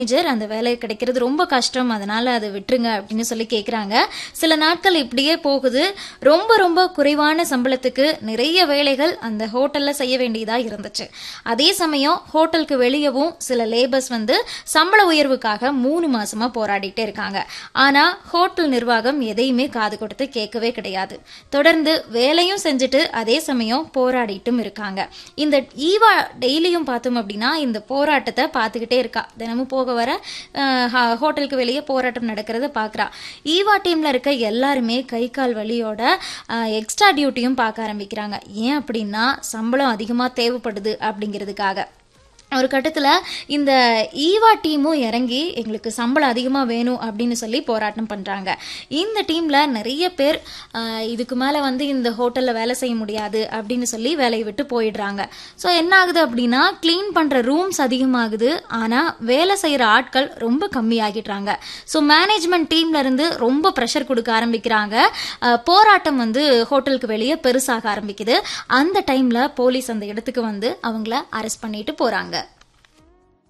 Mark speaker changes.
Speaker 1: manager அந்த வேலை கிடைக்கிறது ரொம்ப கஷ்டம் அதனால அதை விட்டுருங்க அப்படின்னு சொல்லி கேட்குறாங்க சில நாட்கள் இப்படியே போகுது ரொம்ப ரொம்ப குறைவான சம்பளத்துக்கு நிறைய வேலைகள் அந்த ஹோட்டலில் செய்ய வேண்டியதாக இருந்துச்சு அதே சமயம் ஹோட்டலுக்கு வெளியவும் சில லேபர்ஸ் வந்து சம்பள உயர்வுக்காக மூணு மாசமா போராடிட்டே இருக்காங்க ஆனா ஹோட்டல் நிர்வாகம் எதையுமே காது கொடுத்து கேட்கவே கிடையாது தொடர்ந்து வேலையும் செஞ்சுட்டு அதே சமயம் போராடிட்டும் இருக்காங்க இந்த ஈவா டெய்லியும் பார்த்தோம் அப்படின்னா இந்த போராட்டத்தை பார்த்துக்கிட்டே இருக்கா தினமும் போக வர அஹ், ஹ- ஹோட்டலுக்கு வெளியே போராட்டம் நடக்கிறத பார்க்குறா ஈவா டீம்ல இருக்க எல்லாருமே கை கால் வலியோட எக்ஸ்ட்ரா டியூட்டியும் பார்க்க ஆரம்பிக்கிறாங்க ஏன் அப்படின்னா சம்பளம் அதிகமாக தேவைப்படுது அப்படிங்கிறதுக்காக ஒரு கட்டத்தில் இந்த ஈவா டீமும் இறங்கி எங்களுக்கு சம்பளம் அதிகமாக வேணும் அப்படின்னு சொல்லி போராட்டம் பண்ணுறாங்க இந்த டீமில் நிறைய பேர் ஆஹ், இதுக்கு மேலே வந்து இந்த ஹோட்டலில் வேலை செய்ய முடியாது அப்படின்னு சொல்லி வேலையை விட்டு போயிடுறாங்க ஸோ என்ன ஆகுது அப்படின்னா க்ளீன் பண்ணுற ரூம்ஸ் அதிகமாகுது ஆனால் வேலை செய்கிற ஆட்கள் ரொம்ப கம்மியாகிடுறாங்க ஸோ மேனேஜ்மெண்ட் டீம்ல இருந்து ரொம்ப ப்ரெஷர் கொடுக்க ஆரம்பிக்கிறாங்க ஆஹ், போராட்டம் வந்து ஹோட்டலுக்கு வெளியே பெருசாக ஆரம்பிக்குது அந்த டைமில் போலீஸ் அந்த இடத்துக்கு வந்து அவங்கள அரெஸ்ட் பண்ணிட்டு போகிறாங்க